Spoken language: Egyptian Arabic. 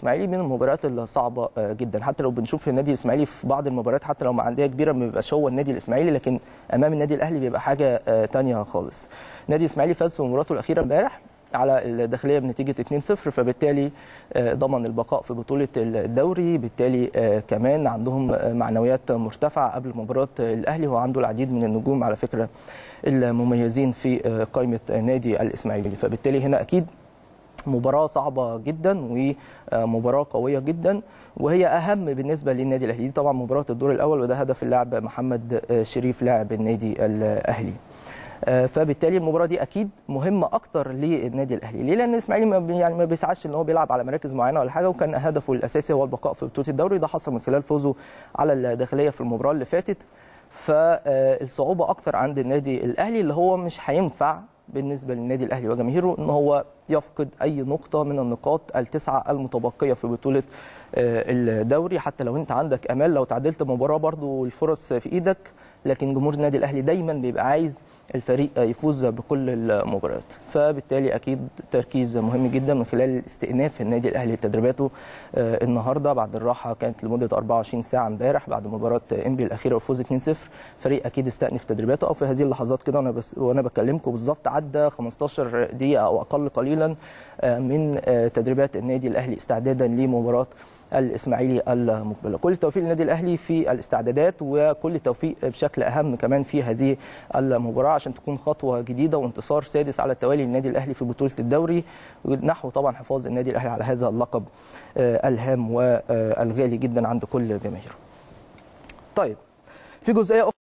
الاسماعيلي من المباريات الصعبه جدا حتى لو بنشوف النادي الاسماعيلي في بعض المباريات حتى لو مع انديه كبيره ما بيبقاش هو النادي الاسماعيلي لكن امام النادي الاهلي بيبقى حاجه تانية خالص النادي الاسماعيلي فاز في مباراته الاخيره امبارح على الداخليه بنتيجه 2-0 فبالتالي ضمن البقاء في بطوله الدوري بالتالي كمان عندهم معنويات مرتفعه قبل مباراه الاهلي وعنده العديد من النجوم على فكره المميزين في قائمه نادي الاسماعيلي فبالتالي هنا اكيد مباراه صعبه جدا ومباراه قويه جدا وهي اهم بالنسبه للنادي الاهلي طبعا مباراه الدور الاول وده هدف اللاعب محمد شريف لاعب النادي الاهلي فبالتالي المباراه دي اكيد مهمه اكتر للنادي الاهلي ليه لان الاسماعيلي ما يعني ما بيسعاش ان هو بيلعب على مراكز معينه ولا حاجه وكان هدفه الاساسي هو البقاء في بطوله الدوري ده حصل من خلال فوزه على الداخليه في المباراه اللي فاتت فالصعوبه اكتر عند النادي الاهلي اللي هو مش هينفع بالنسبه للنادي الاهلي وجماهيره ان هو يفقد اي نقطه من النقاط التسعه المتبقيه في بطوله الدوري حتى لو انت عندك امال لو تعادلت مباراه برضو الفرص في ايدك لكن جمهور النادي الاهلي دايما بيبقى عايز الفريق يفوز بكل المباريات فبالتالي اكيد تركيز مهم جدا من خلال استئناف النادي الاهلي لتدريباته النهارده بعد الراحه كانت لمده 24 ساعه امبارح بعد مباراه انبي الاخيره وفوز 2-0 فريق اكيد استأنف تدريباته او في هذه اللحظات كده وانا بس وانا بكلمكم بالظبط عدى 15 دقيقه او اقل قليلا من تدريبات النادي الاهلي استعدادا لمباراه الاسماعيلي المقبله كل التوفيق للنادي الاهلي في الاستعدادات وكل التوفيق بشكل اهم كمان في هذه المباراه عشان تكون خطوه جديده وانتصار سادس على التوالي للنادي الاهلي في بطوله الدوري نحو طبعا حفاظ النادي الاهلي على هذا اللقب الهام والغالي جدا عند كل جماهيره طيب في جزئيه